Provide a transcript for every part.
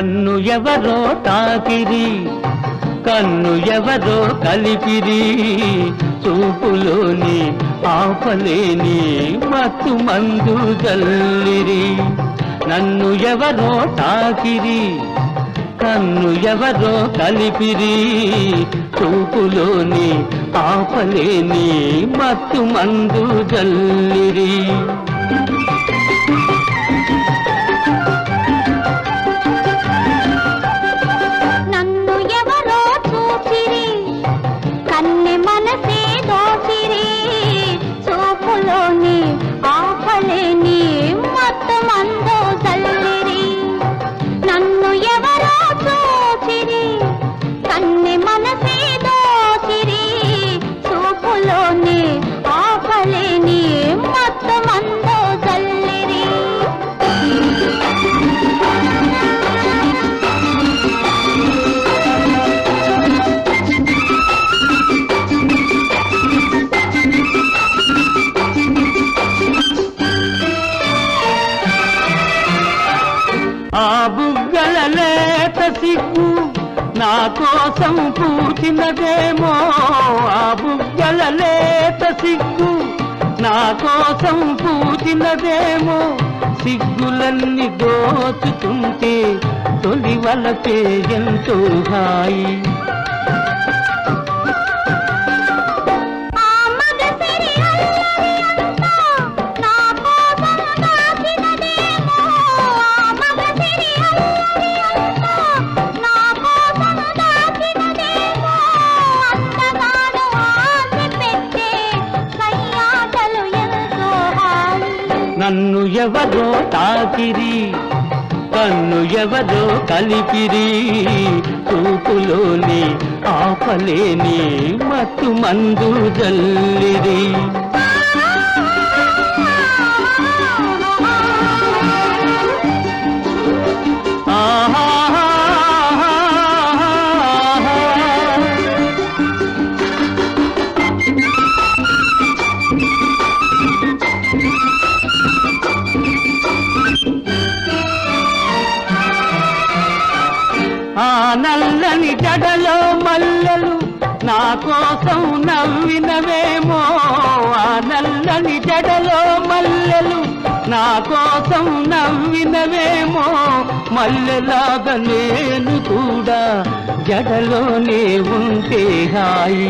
నన్ను ఎవరో తాకిరి కన్ను ఎవరో కలిపిరి చూపులోని ఆపలేని మత్తు మందు జల్లిరి నన్ను ఎవరో తాకిరి కన్ను ఎవరో కలిపిరి చూపులోని ఆపలేని మత్తు మందు జల్లిరి నన్ను ఎవరో చూసిరి కన్నె మనసే దోసిరి చూపులోని ఆపలేని మొత్తం అందో చల్లిరి నన్ను ఎవరో చూసిరి కన్నె మనసే దోసిరి చూపులోని ఆపలేని మొత్తం అందో చల్లిరి ఆ బుగ్గల లేత సిగ్గు నా కోసం పూచినదేమో ఆ బుగ్గల లేత సిగ్గు నా కోసం పూచినదేమో సిగ్గులన్నీ దోచుతుంటే తొలి వలపే ఎంతో హాయి ఆ మగసిరి అల్లరి అంతా నా కోసం దాచినదేమో ఆ మగసిరి అల్లరి అంతా నా కోసం దాచినదేమో అంతగాను ఆశ పెట్టే కయ్యాటలు ఎంతో హాయి నన్ను ఎవరో తాకిరి కన్ను ఎవరో కలిపిరి చూపులోని ఆపలేని మత్తు మందు జల్లిరి ఆహా ఆ నల్లని జడలో మల్లెలు నా కోసం నవ్వినవేమో ఆ నల్లని జడలో మల్లెలు నా కోసం నవ్వినవేమో మల్లెలాగా నేను కూడా జడలోనే ఉంటే హాయి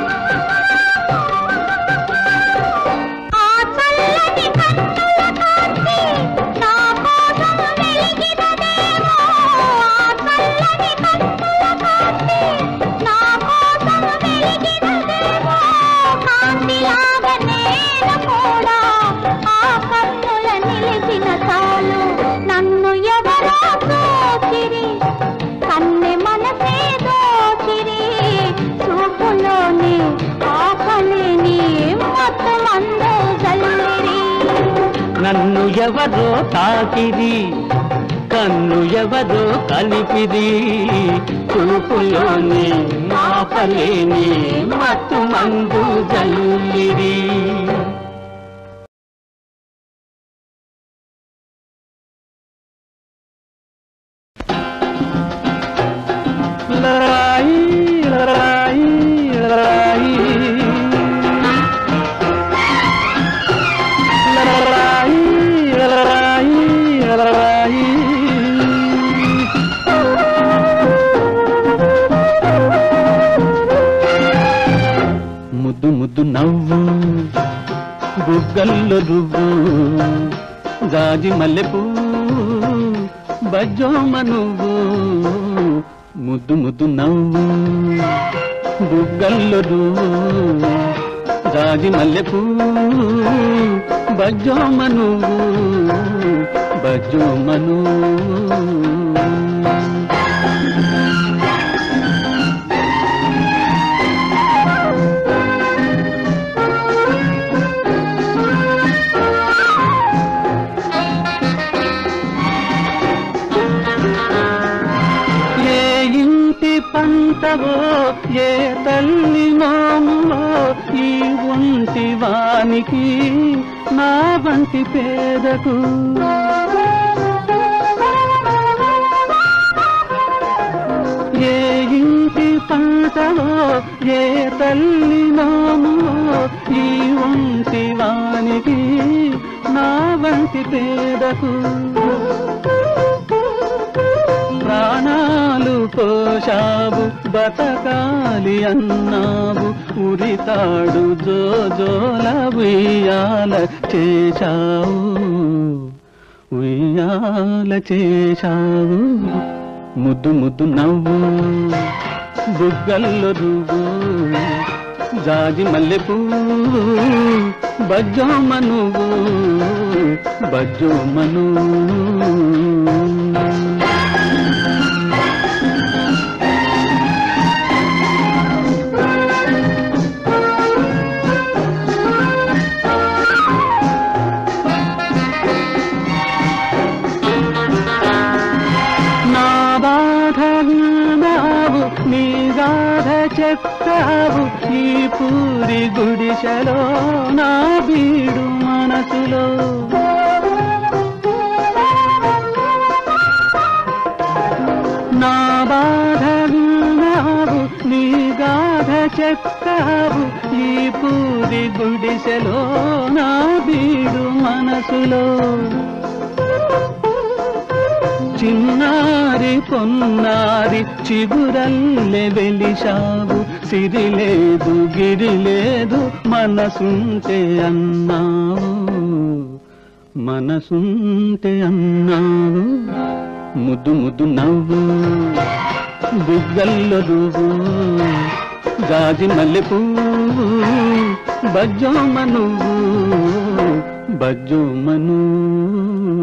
ఆ చల్లని కన్నుల కాంతి నా కోసం వెలిగినదేమో ఆ చల్లని కన్నుల కాంతి నా కోసం వెలిగినదేమో కాంతిలాగా నేను కూడా ఆ కన్నుల నిలిచిన చాలు నన్ను ఎవరో చూచిరి కన్నె మనసే దోచిరి చూపులోని ఆపలేని మొత్తం అందరూ చల్లిరి నన్ను ఎవరో తాకిరి కన్ను ఎవరో కలిపిరి చూపులోని ఆపలేని మత్తు మందు జల్లిరి లరాయి, లరాయి, లరాయి. లరాయి, లరాయి, లరాయి. ముద్దు ముద్దు నవ్వు బుగ్గల్లో రువ్వు జాజి మల్లెపూ బజ్జోమ నువ్వు ముద్దు ముద్దు నవ్వు బుగ్గల్లో రువ్వు జాజి మల్లెపూ బజ్జోమ నువ్వు బజ్జోమ నువ్వు ఏ ఇంటి పంటవో ఏ తల్లి నోములో ఈ ఒంటి వానికి నా వంటి పేదకు ఏ తల్లి నాములో ఈ ఒంటి వానికి నా వంటి పేదకు ప్రాణాలు పోషావు బతకాలి అన్నావు ఉరితాడు జోజోల ఉయ్యాల చేశావు ఉయ్యాల చేశావు ముద్దు ముద్దు నవ్వు బుగ్గల్లో రువ్వు జాజి మల్లె పువ్వు బజ్జోమ నువ్వు బజ్జోమ నువ్వు నా బాధ విన్నావు నీ గాథ చెప్తావు ఈ పూరి గుడిసెలో నా బీడు మనసులో నా బాధ విన్నావు నీ గాథ చెప్తావు ఈ పూరి గుడిసెలో నా బీడు మనసులో చిన్నారి పొన్నారి చిగురల్లె వెలిశావు సిరి లేదు గిరి లేదు మనసుంటే అన్నావు మనసుంటే అన్నావు ముద్దు ముద్దు నవ్వు బుగ్గల్లో నువ్వు గాజి మల్లె పువ్వు బజ్జోమ నువ్వు బజ్జోమ నువ్వు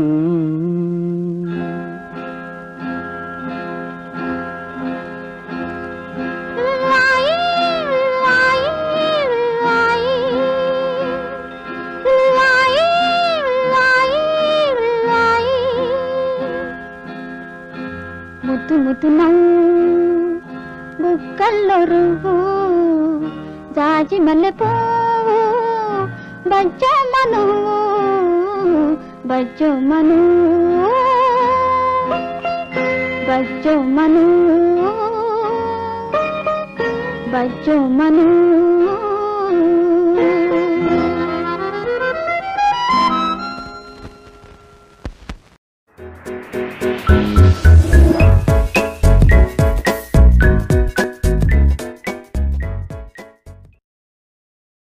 ముద్దు ముద్దు నవ్వు బుక్కల్లో రువ్వు జాజి మల్లె పువ్వు బజ్జమ్మను బజ్జమ్మను బజ్జమ్మను బజ్జమ్మను